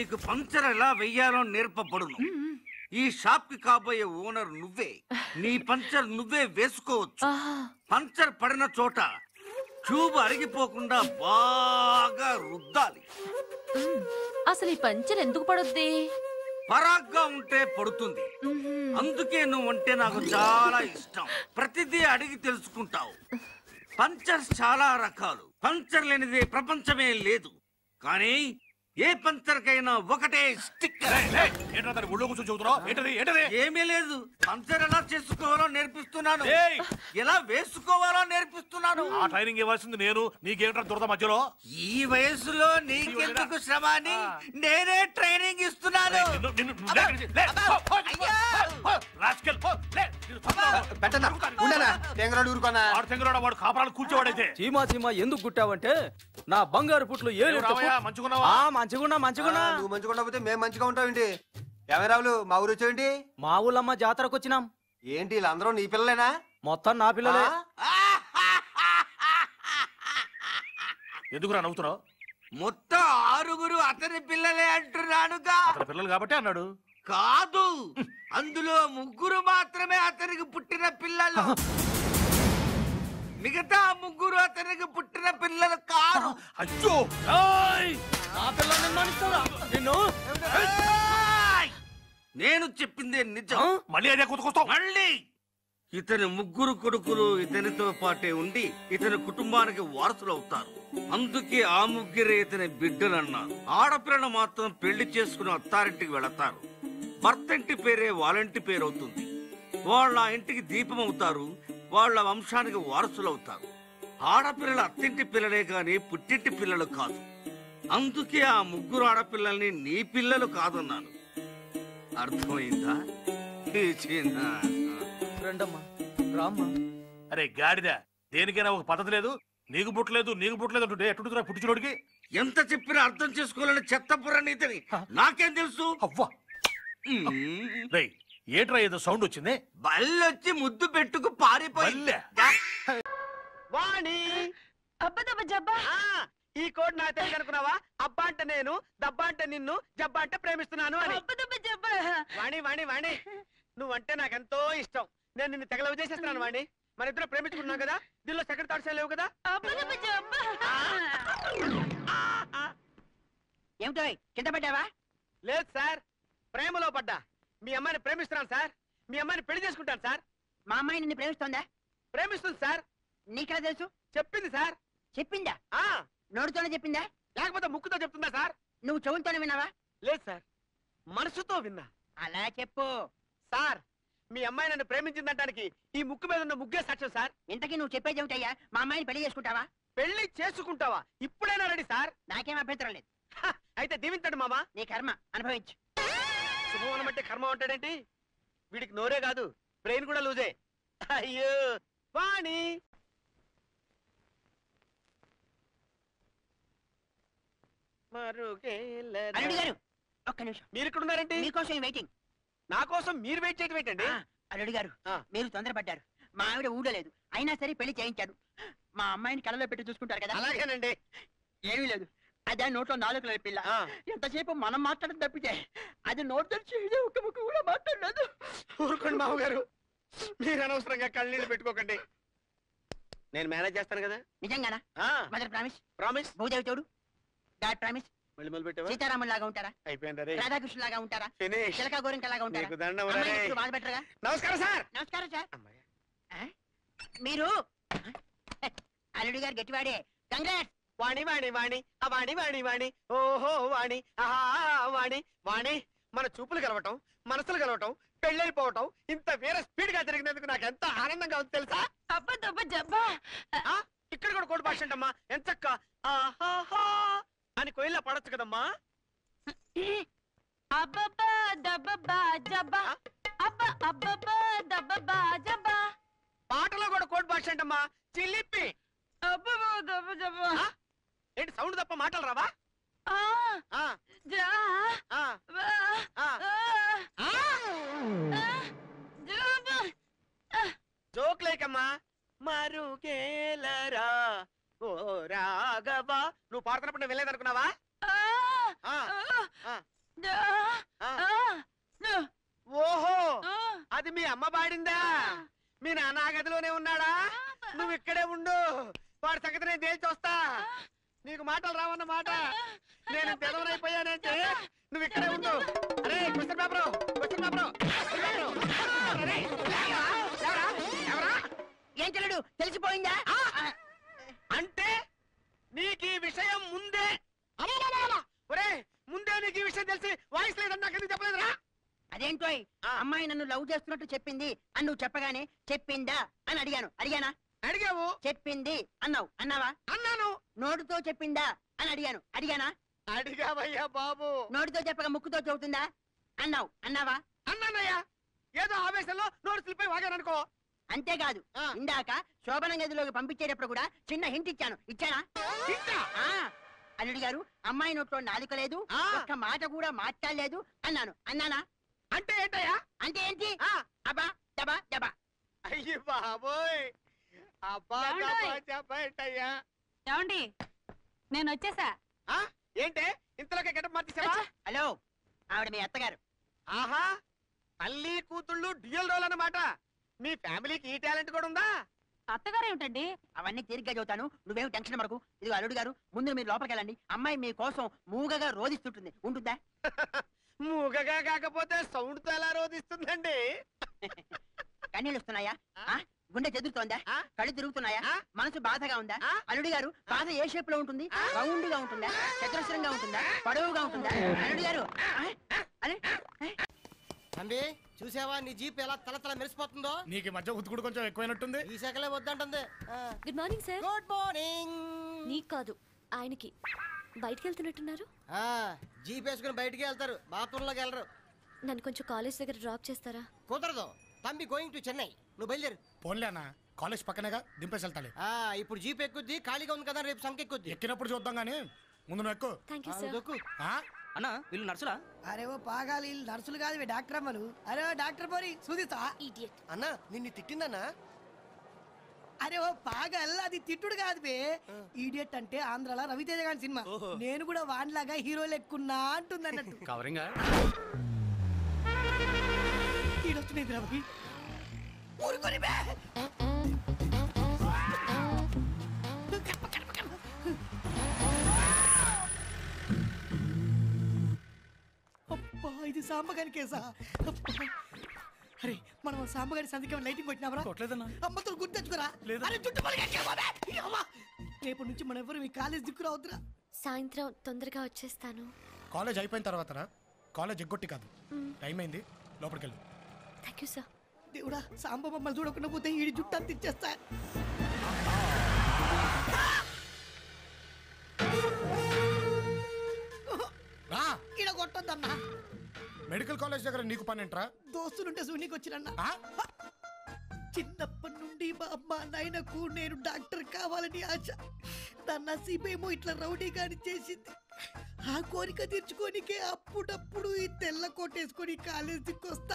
నీకు పంచర్ ఎలా వెయ్యాలో నేర్పబడును ఈ షాప్ కి కాబోయే ఓనర్ నువ్వే నీ పంచర్ నువ్వే వేసుకోవచ్చు ఆహా. పంచర్ పడిన చోట ట్యూబ్ అరిగిపోకుండా బాగా రుద్దాలి అసలు ఈ పంచర్ ఎందుకు పడుద్ది పరాగ్గా ఉంటే పడుతుంది మ్మ్. అందుకే నువ్వంటే నాకు చాలా ఇష్టం ప్రతిదీ అడిగి తెలుసుకుంటావు పంచర్స్ చాలా రకాలు పంచర్ లేనిదే ప్రపంచమే లేదు కానీ ఏ పంచర్ కైనా ఒకటే స్టిక్కర్ ఏంటో దాని ఒళ్ళో కూర్చొని చదువుతున్నావు ఏంటది ఏంటది ఏమీ లేదు పంచర్ ఎలా చేసుకోవాలో నేర్పిస్తున్నాను ఏయ్! ఎలా వేసుకోవాలో నేర్పిస్తున్నాను ఆ ట్రైనింగ్ ఇవ్వాల్సింది నేను నీకేమిటో దురద మధ్యలో ఈ వయసులో నీకెందుకు శ్రమ అని నేనే ట్రైనింగ్ ఇస్తున్నాను నిన్ను- నిన్ను- నువ్వు లే ఇక్కడికి. లే. పో, పో, అయ్యా! పో, రాస్కెల్, పో, లే. నిన్ను చంపుతాను. పెట్టనా ఉండనా తెంగరాడు ఊరుకోనా వాడు తెంగరాడు వాడు కాపరాలు కూర్చోవాడైతే చీమా చీమా ఎందుకు గుట్టావంటే నా బంగారు పుట్లు ఏ ఏం రావయ్యా, మంచిగున్నావా? ఆ మంచిగున్నా మంచిగున్నా నువ్వు మంచిగా ఉండకపోతే మేము మంచిగా ఉంటామేంటి ఏమైరావులు మా ఊరు వచ్చావేంటి మా ఊళ్ళమ్మ జాతరకు వచ్చినాం ఏంటి వీళ్ళందరూ నీ పిల్లలేనా మొత్తం నా పిల్లలే ఆ? ఎందుకురా నవ్వుతున్నావు మొత్తం ఆరుగురు అతని పిల్లలే అంటున్నానుగా అతని పిల్లలు కాబట్టి అన్నాడు కాదు అందులో ముగ్గురు మాత్రమే అతనికి పుట్టిన పిల్లలు మిగతా ముగ్గురు అతనికి పుట్టిన పిల్లలు కాదు అయ్యో ఏయ్! నా పిల్లల్ని మనిస్తారా నిన్ను ఏయ్! నేను చెప్పిందే నిజం మళ్ళీ అదే కూతుకొస్తావు మళ్ళీ ఇతని ముగ్గురు కొడుకులు ఇతనితో పాటే ఉండి ఇతని కుటుంబానికి వారసులు అవుతారు అందుకే ఆ ముగ్గురే ఇతని బిడ్డలన్నారు ఆడపిల్లను మాత్రం పెళ్లి చేసుకుని అత్తారింటికి వెళతారు భర్త ఇంటి పేరే వాళ్ళంటి పేరు అవుతుంది వాళ్ళ ఇంటికి దీపం అవుతారు వాళ్ళ వంశానికి వారసులు అవుతారు ఆడపిల్లలు అత్తింటి పిల్లలే గాని పుట్టింటి పిల్లలు కాదు అందుకే ఆ ముగ్గురు ఆడపిల్లల్ని నీ పిల్లలు కాదన్నాను అర్థమైందా ఈ చిన్న రండమ్మా రామ్మా అరే గాడిద దేనికైనా ఒక పద్ధతి లేదు నీకు పుట్టలేదు నీకు పుట్టలేదు అంటుంటే ఎట్టుడుతున్నా పుట్టించుడికి ఎంత చెప్పినా అర్థం చేసుకోవాలని చెత్తపుర నీతిని నాకేం తెలుసు అవ్వా మ్మ్. రేయ్ ఏట్రా ఏదో సౌండ్ వచ్చింది బల్లొచ్చి ముద్దు పెట్టుకు పారిపోయింది బల్లె? వాణి అబ్బదబ్బ జబ్బా ఆ, ఈ కోడ్ నాకు తెలుసు అనుకున్నావా అబ్బా అంటే నేను దబ్బా అంటే నిన్ను జబ్బా అంటే ప్రేమిస్తున్నాను అని అబ్బదబ్బ జబ్బా వాణి వాణి వాణి నువ్వంటే నాకెంతో ఇష్టం నేను నిన్ను తెగలవ చేసేస్తున్నాను వాణి మన ఇద్దరు ప్రేమించుకున్నాం కదా దీనిలో సెకండ్ థాట్స్ లేవు కదా అబ్బదబ్బ జబ్బా ఏమిటో కింద పడ్డావా లేదు సార్ ప్రేమలో పడ్డా మీ అమ్మాయిని ప్రేమిస్తున్నాను సార్ మీ అమ్మాయిని పెళ్లి చేసుకుంటాను సార్ మా అమ్మాయి నిన్ను ప్రేమిస్తోందా ప్రేమిస్తుంది సార్ నీకెలా తెలుసు చెప్పింది సార్ చెప్పిందా ఆ నోటితోనే చెప్పిందా లేకపోతే ముక్కుతో చెప్తుందా సార్ నువ్వు చెవులతోనే విన్నావా లేదు సార్ మనసుతో విన్నా అలా చెప్పు సార్ మీ అమ్మాయి నన్ను ప్రేమించిందంటానికి ఈ ముక్కు మీద ఉన్న ముగ్గే సాక్ష్యం సార్ ఇంతకీ నువ్వు చెప్పేది ఏమిటయ్యా మా అమ్మాయిని పెళ్లి చేసుకుంటావా పెళ్లి చేసుకుంటావా ఇప్పుడైనా రెడీ సార్ నాకేం అభ్యంతరం లేదు హ, అయితే దీవించండి మామా నీ కర్మ అనుభవించు శుభవనం అంటే కర్మ ఉంటాడేంటి వీడికి నోరే కాదు బ్రెయిన్ కూడా లూజే అయ్యో వాణి మరుగేలరా. అల్లుడు గారు ఒక్క నిమిషం మీరు ఇక్కడ ఉన్నారేంటి మీకోసం వెయిటింగ్ నా కోసం మీరు వెయిట్ చేయడం ఏంటండి అల్లుడు గారు ఆ. మీరు తొందరపడ్డారు మా ఆవిడ ఊడలేదు అయినా సరే పెళ్లి చేయించాడు మా అమ్మాయిని కళ్ళలో పెట్టి చూసుకుంటారు కదా అలాగేనండి ఏమీ లేదు అదే నోట్లో నాలుగు లేదు పిల్ల ఆ. ఎంతసేపు మనం మాట్లాడడం తప్పితే అది నోట్ తెరిచి ఇదే ఒక్క ముక్క కూడా మాట్లాడలేదు ఊరుకోండి మామగారు మీరు అనవసరంగా కళ్ళనీళ్ళు పెట్టుకోకండి నేను మేనేజ్ చేస్తాను కదా నిజంగానా మదర్ ప్రామిస్ ప్రామిస్ భూదేవి తోడు డాడ్ ప్రామిస్ మళ్ళీ మొదలు పెట్టావా సీతారాములు లాగా ఉంటారా అయిపోయింది రే రాధాకృష్ణ లాగా ఉంటారా ఫినిష్ చిలక గోరింక లాగా ఉంటారా నీకు దండం అమ్మాయిని రే. ఎప్పుడు బాధ పెట్టరుగా నమస్కారం సార్ నమస్కారం సార్ అమ్మాయి ఆ? మీరు అల్లుడు గారు గట్టివాడే కంగ్రాట్స్ వాణి వాణి వాణి ఆ వాణి వాణి వాణి ఓహో వాణి ఆహా వాణి వాణి మన చూపులు కలవటం మనసులు కలవటం పెళ్ళైపోవటం ఇంత వేరే స్పీడ్ గా జరిగినందుకు నాకు ఎంత ఆనందంగా ఉంది తెలుసా అబ్బదబ్బ జబ్బా ఆ? ఇక్కడ కూడా కోడి భాష అంటమ్మా ఎంచక్క ఆహాహా అని కోయిల్లా పడొచ్చు కదమ్మా అబ్బబ్బా దబ్బబ్బా జబ్బా అబ్బ అబ్బబ్బా దబ్బబ్బా జబ్బా పాటలో కూడా కోడి భాష అంటమ్మా చిల్లిప్పి అబ్బబ్బా దబ్బ జబ్బా ఆ? ఏంటి సౌండ్ తప్ప మాటలు రావా ఆ ఆ, జా ఆ, బా ఆ. ఆ ఆ జబ్బా జోక్ లేకమ్మా మరుగేలరా ఓ రాఘవా నువ్వు పాడుతున్నప్పుడు నేను వెళ్ళేదనుకున్నావా ఆ ఆ, ఆ ఆ. అమ్మ పాడిందా మీ నాన్న ఆ గదిలోనే ఉన్నాడా నువ్వు ఇక్కడే ఉండు వాడి సంగతి నేను తేల్చి వస్తా నీకు మాటలు రావన్న మాట నేను తెలవనైపోయానంటే నువ్వు ఇక్కడే ఉండు అరే క్వశ్చన్ పేపర్ క్వశ్చన్ పేపర్ ఏం చెల్లడు తెలిసిపోయిందా అంటే నీకు ఈ విషయం ముందే అమ్మమ్మమ్మమ్మ! ఒరేయ్ ముందే నీకు ఈ విషయం తెలిసి వాయిస్ లేదని నాకు ఎందుకు చెప్పలేదురా అదేంటోయ్ ఆ. అమ్మాయి నన్ను లవ్ చేస్తున్నట్టు చెప్పింది అని నువ్వు చెప్పగానే చెప్పిందా అని అడిగాను అడిగానా అడిగావు చెప్పింది అన్నావు అన్నావా అన్నాను నోటితో చెప్పిందా అని అడిగాను అడిగానా అడిగావయ్యా బాబు నోటితో చెప్పక ముక్కుతో చెబుతుందా అన్నావు అన్నావా అన్నానయ్యా ఏదో ఆవేశంలో నోరు స్లిప్ అయి వాగాననుకో అంతేకాదు ఆ. ఇందాక శోభన గదిలోకి పంపించేటప్పుడు కూడా చిన్న హింట్ ఇచ్చాను ఇచ్చానా ఇంకా ఆ అల్లుడి గారు అమ్మాయి నోట్లో నాలుక లేదు ఆ. ఒక్క మాట కూడా మాట్లాడలేదు అన్నాను అన్నానా అంటే ఏంటయ్యా అంటే ఏంటి ఆ, అబ్బా దబా దబా అయ్యి బాబోయ్ అబ్బా ఏమండోయ్? దబ్బా చెప్పేంటయ్యా ఏమండి నేను వచ్చేసా ఆ, ఏంటే ఇంతలోకి గెటప్ మార్చేసావా హలో ఆవిడ మీ అత్తగారు ఆహా తల్లి కూతుళ్ళు డ్యూయల్ రోల్ అన్నమాట మీ ఫ్యామిలీకి ఈ టాలెంట్ కూడా ఉందా అత్తగారు ఏమిటండి అవన్నీ తీరిగ్గా చదువుతాను నువ్వేం టెన్షన్ పడకు ఇది అల్లుడు గారు ముందు మీరు లోపలికి వెళ్ళండి అమ్మాయి మీ కోసం మూగగా రోధిస్తుంటుంది ఉంటుందా మూగగా కాకపోతే సౌండ్ తో ఎలా రోధిస్తుందండి కన్నీళ్ళు వస్తున్నాయా ఆ? ఆ? గుండె చెదురుతోందా ఆ? కళ్ళు తిరుగుతున్నాయా ఆ? మనసు బాధగా ఉందా ఆ? అల్లుడి గారు బాధ ఏ షేప్ లో ఉంటుంది ఆ? రౌండ్ గా ఉంటుందా చతురస్రంగా ఉంటుందా పొడవుగా ఉంటుందా అల్లుడి గారు ఆ? అరే తంబి చూసావా నీ జీప్ ఎలా తల తల మెరిసిపోతుందో నీకు ఈ మధ్య ఉతుకుడు కొంచెం ఎక్కువైనట్టుంది ఈ శాఖలే వద్దంటుంది good morning sir good morning నీకు కాదు ఆయనకి బయటికి వెళ్తున్నట్టున్నారు జీప్ వేసుకుని బయటికి వెళ్తారు బాత్రూంలోకి వెళ్ళరు నన్ను కొంచెం కాలేజ్ దగ్గర డ్రాప్ చేస్తారా కుదరదు తంబి గోయింగ్ టు చెన్నై నువ్వు బయలుదేరు పోన్లే అన్న కాలేజ్ పక్కనేగా దింపేసి వెళ్తాలే ఆ, ఇప్పుడు జీప్ ఎక్కుద్ది ఖాళీగా ఉంది కదా రేపు సంఖ్య ఎక్కుద్ది ఎక్కినప్పుడు చూద్దాం గానీ ముందు నువ్వు ఎక్కు థ్యాంక్ యూ ఆ, సార్ దొక్కు. ఆ? అన్న వీళ్ళు నర్సులా అరే ఓ పాగాలి వీళ్ళు నర్సులు కాదు డాక్టర్ అమ్మలు అరే ఓ డాక్టర్ పోరి సూదిస్తా ఇడియట్ అన్న నిన్ను తిట్టిందన్నా అరే ఓ పాగల్ అది తిట్టుడు కాదు బే ఈడియట్ అంటే ఆంధ్రాలో రవితేజ గారి సినిమా నేను కూడా వాన్లాగా హీరో లెక్కున్నా అంటుంది అన్నట్టు కవరింగ్ ఈడొచ్చినది రవి ఊరుకొని బే కడప, కడప, కడప. అబ్బా ఇది సాంబగారి కేసా అబ్బా. అరే మనం ఆ సాంబగారి సంతకం లైటింగ్ కొట్టినామరా కొట్టలేదన్నా అమ్మతో గుర్తు తెచ్చుకోరా లేదా? అరే చుట్టూ రేపు నుంచి మనం ఎవరు మీ కాలేజ్ దిక్కు రావద్దురా సాయంత్రం తొందరగా వచ్చేస్తాను కాలేజ్ అయిపోయిన తర్వాత రా కాలేజ్ ఎగ్గొట్టి కాదు టైం అయింది లోపలికి వెళ్ళు థ్యాంక్ యూ సార్ దేవుడా సాంబ మమ్మల్ని చూడకుండా పోతే ఈడి జుట్టు అంత ఇచ్చేస్తా రా ఈడ కొట్టొద్దన్నా మెడికల్ కాలేజ్ దగ్గర నీకు పని ఏంట్రా దోస్తులుంటే సూనికి వచ్చినన్నా ఆ? చిన్నప్పటి నుండి మా అమ్మ నాయనకు నేను డాక్టర్ కావాలని ఆశ నా నసీబేమో ఇట్లా రౌడీ గాని చేసింది ఆ కోరిక తీర్చుకోనికే అప్పుడప్పుడు ఈ తెల్ల కోటేసుకొని కాలేజ్ దిక్కొస్తా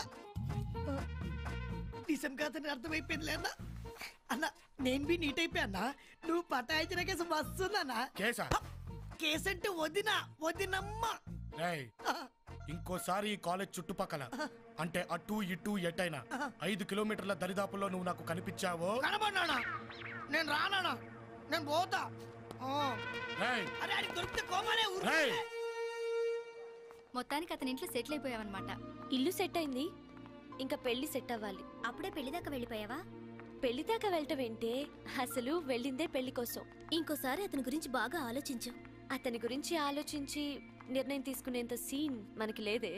నిజం కాదని అర్థమైపోయింది అన్న అన్న నేను బి నీట్ అయిపోయా అన్న నువ్వు పటాయించిన కేసు వస్తుందన్నా కేసా కేసు అంటే వదిన వదినమ్మ రేయ్ ఇంకోసారి ఈ కాలేజ్ చుట్టుపక్కల అంటే అటు ఇటు ఎటైనా ఐదు కిలోమీటర్ల దరిదాపుల్లో నువ్వు నాకు కనిపించావో కనబడినానా నేను రానా నేను పోతా ఆ. రేయ్ అరే అడిగి దొరికితే కోమాలే ఊరు రేయ్ మొత్తానికి అతని ఇంట్లో సెటిల్ అయిపోయావన్నమాట ఇల్లు సెట్ అయింది ఇంకా పెళ్లి సెట్ అవ్వాలి అప్పుడే పెళ్లి దాకా వెళ్ళిపోయావా పెళ్లి దాకా వెళ్ళటం ఏంటే అసలు వెళ్ళిందే పెళ్లి కోసం ఇంకోసారి అతని గురించి బాగా ఆలోచించు అతని గురించి ఆలోచించి నిర్ణయం తీసుకునేంత సీన్ మనకి లేదే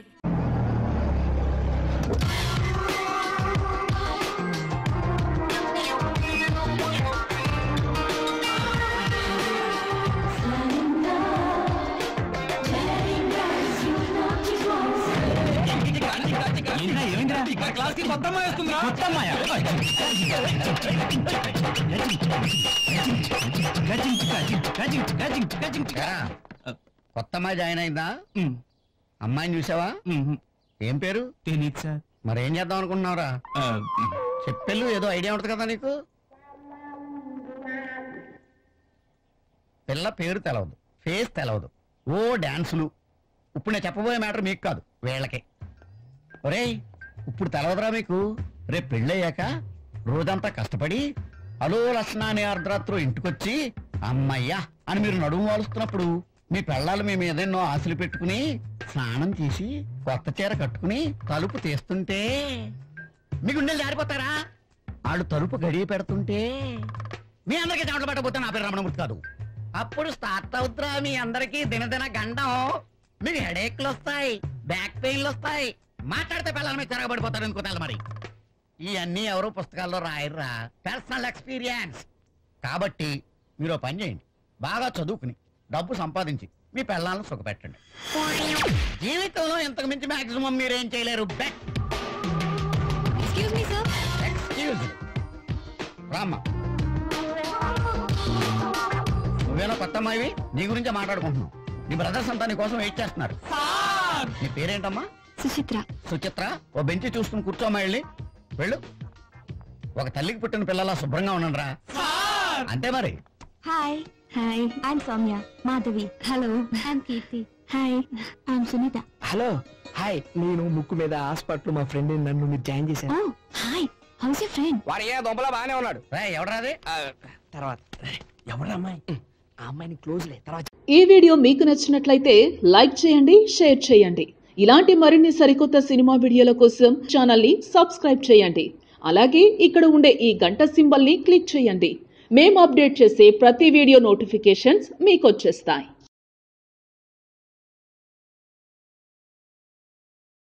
కొత్త అమ్మాయి జాయిన్ అయిందా అమ్మాయిని చూసావా ఏం పేరు తెలియదు సార్ మరి ఏం చేద్దాం అనుకుంటున్నావురా చెప్పెళ్ళు ఏదో ఐడియా ఉంటుంది కదా నీకు పిల్ల పేరు తెలవదు ఫేస్ తెలవదు ఓ డాన్సులు ఇప్పుడు నేను చెప్పబోయే మ్యాటర్ మీకు కాదు వీళ్ళకి ఒరేయ్ ఇప్పుడు తెలవదురా మీకు రేపు పెళ్ళయ్యాక రోజంతా కష్టపడి అలో లక్షణ అనే అర్ధరాత్రు ఇంటికొచ్చి అమ్మయ్యా అని మీరు నడుము వాలుస్తున్నప్పుడు మీ పెళ్ళాలు మీ మీద ఎన్నో ఆశలు పెట్టుకుని స్నానం చేసి కొత్త చీర కట్టుకుని తలుపు తీస్తుంటే మీ గుండెలు జారిపోతారా వాళ్ళు తలుపు గడియ పెడుతుంటే మీ అందరికీ చెమటలు పట్టకపోతే నా పేరు రమణమూర్తి కాదు అప్పుడు స్టార్ట్ అవుతురా మీ అందరికీ దినదిన గండం మీకు హెడేక్లు వస్తాయి బ్యాక్ పెయిన్లు వస్తాయి మాట్లాడితే పిల్లల మీద తిరగబడిపోతారు ఇంకో తెల్ల మరి ఇవన్నీ ఎవరు పుస్తకాల్లో రాయర్రా పర్సనల్ ఎక్స్పీరియన్స్ కాబట్టి మీరు ఓ పని చేయండి బాగా చదువుకుని డబ్బు సంపాదించి మీ పిల్లలను సుఖపెట్టండి జీవితంలో ఇంతకు మించి మాక్సిమం మీరేం చేయలేరు but excuse me sir excuse రామ్మా నువ్వేనా కొత్త అమ్మాయివి నీ గురించే మాట్లాడుకుంటున్నావు నీ బ్రదర్స్ అంతా నీ కోసం వెయిట్ చేస్తున్నారు నీ పేరేంటమ్మా సుచిత్ర సుచిత్ర ఓ బెంచి చూసుకుని కూర్చోమ్మా వెళ్ళి వెళ్ళు ఒక తల్లికి పుట్టిన పిల్లలా శుభ్రంగా ఉండండి రా అంతే మరి hi hi I'm Soumya Madhavi hello I'm Keerthi hi I'm Sunitha hello hi నేను ముక్కు మీద హాస్పిటల్ మా ఫ్రెండ్ నన్ను మీరు జాయిన్ చేశాను హాయ్ హౌస్ యర్ ఫ్రెండ్ వాడు ఏ దొంపలా బాగానే ఉన్నాడు ఎవడరాది తర్వాత ఎవరు అమ్మాయి ఆ అమ్మాయిని క్లోజ్ లే తర్వాత ఈ వీడియో మీకు నచ్చినట్లయితే లైక్ చేయండి షేర్ చేయండి ఇలాంటి మరిన్ని సరికొత్త సినిమా వీడియోల కోసం ఛానల్ని సబ్స్క్రైబ్ చేయండి అలాగే ఇక్కడ ఉండే ఈ గంట సింబల్ని క్లిక్ చేయండి మేము అప్డేట్ చేసే ప్రతి వీడియో నోటిఫికేషన్స్ మీకు వచ్చేస్తాయి